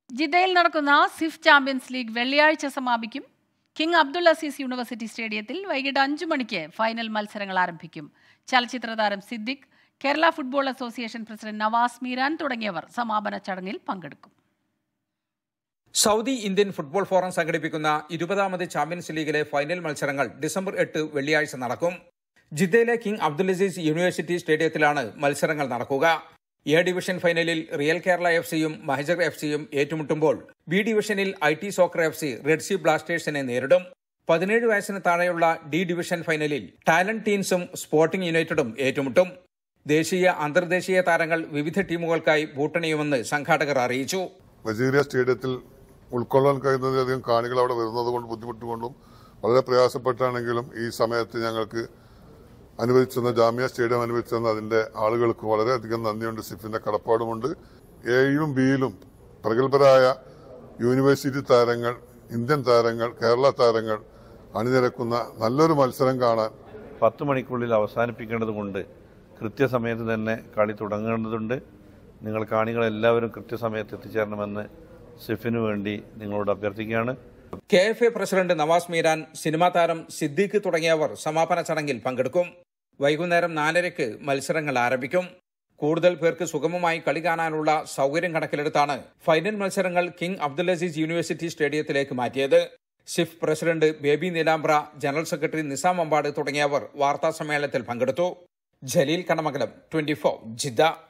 ജിദ്ദയിൽ നടക്കുന്ന സിഫ് champions league വെള്ളിയാഴ്ച സമാപിക്കും കിങ് അബ്ദുൾ അസീസ് യൂണിവേഴ്സിറ്റി സ്റ്റേഡിയത്തിൽ വൈകിട്ട് അഞ്ചു മണിക്ക് ഫൈനൽ മത്സരങ്ങൾ ആരംഭിക്കും ചലച്ചിത്ര താരം Siddique Kerala football association president Navas Meeran തുടങ്ങിയവർ സമാപന ചടങ്ങിൽ പങ്കെടുക്കും സൗദി ഇന്ത്യൻ ഫുട്ബോൾ ഫോറം സംഘടിപ്പിക്കുന്ന ഇരുപതാമത് ചാമ്പ്യൻസ് ലീഗിലെ ഫൈനൽ മത്സരങ്ങൾ ഡിസംബർ എട്ട് വെള്ളിയാഴ്ച നടക്കും ജിദ്ദയിലെ കിങ് അബ്ദുലസീസ് യൂണിവേഴ്സിറ്റി സ്റ്റേഡിയത്തിലാണ് മത്സരങ്ങൾ നടക്കുക എ ഡിവിഷൻ ഫൈനലിൽ റിയൽ കേരള എഫ് സിയും മഹജർ എഫ് സിയും ഏറ്റുമുട്ടുമ്പോൾ ബി ഡിവിഷനിൽ I T soccer F C red C ബ്ലാസ്റ്റേഴ്സിനെ നേരിടും പതിനേഴ് വയസ്സിന് താഴെയുള്ള ഡി ഡിവിഷൻ ഫൈനലിൽ ടാലന്റ് ടീംസും സ്പോർട്ടിംഗ് യുണൈറ്റഡും ഏറ്റുമുട്ടും ദേശീയ അന്തർദേശീയ താരങ്ങൾ വിവിധ ടീമുകൾക്കായി വോട്ടണിയുമെന്ന് സംഘാടകർ അറിയിച്ചു വസീറിയ സ്റ്റേഡിയത്തിൽ ഉൾക്കൊള്ളാൻ കഴിയുന്നതിലധികം കാണികൾ അവിടെ വരുന്നത് കൊണ്ട് ബുദ്ധിമുട്ടുകൊണ്ടും വളരെ പ്രയാസപ്പെട്ടാണെങ്കിലും ഈ സമയത്ത് ഞങ്ങൾക്ക് അനുവദിച്ചെന്ന ജാമ്യ സ്റ്റേഡിയം അനുവദിച്ചെന്ന അതിന്റെ ആളുകൾക്ക് വളരെയധികം നന്ദിയുണ്ട് സിഫിന്റെ കടപ്പാടുമുണ്ട് എയും ബിയിലും പ്രഗത്ഭരായ യൂണിവേഴ്സിറ്റി താരങ്ങൾ ഇന്ത്യൻ താരങ്ങൾ കേരള താരങ്ങൾ അണിനിരക്കുന്ന നല്ലൊരു മത്സരം കാണാൻ പത്ത് മണിക്കുള്ളിൽ അവസാനിപ്പിക്കേണ്ടതുകൊണ്ട് കൃത്യസമയത്ത് തന്നെ കളി തുടങ്ങേണ്ടതുണ്ട് നിങ്ങൾ കാണികളെല്ലാവരും കൃത്യസമയത്ത് എത്തിച്ചേരണമെന്ന് സിഫിന് വേണ്ടി നിങ്ങളോട് അഭ്യർത്ഥിക്കുകയാണ് K F A president Navas Meeran cinema താരം സിദ്ദീഖ് തുടങ്ങിയവർ സമാപന ചടങ്ങിൽ പങ്കെടുക്കും വൈകുന്നേരം നാലരയ്ക്ക് മത്സരങ്ങൾ ആരംഭിക്കും കൂടുതൽ പേർക്ക് സുഗമമായി കളി കാണാനുള്ള സൗകര്യം കണക്കിലെടുത്താണ് ഫൈനൽ മത്സരങ്ങൾ കിങ് അബ്ദുലസീസ് യൂണിവേഴ്സിറ്റി സ്റ്റേഡിയത്തിലേക്ക് മാറ്റിയത് സിഫ് president Baby Neelambra general secretary Nizam Ambat തുടങ്ങിയവർ വാർത്താ സമ്മേളനത്തിൽ പങ്കെടുത്തു Jaleel Kanamangalam twenty four Jeddah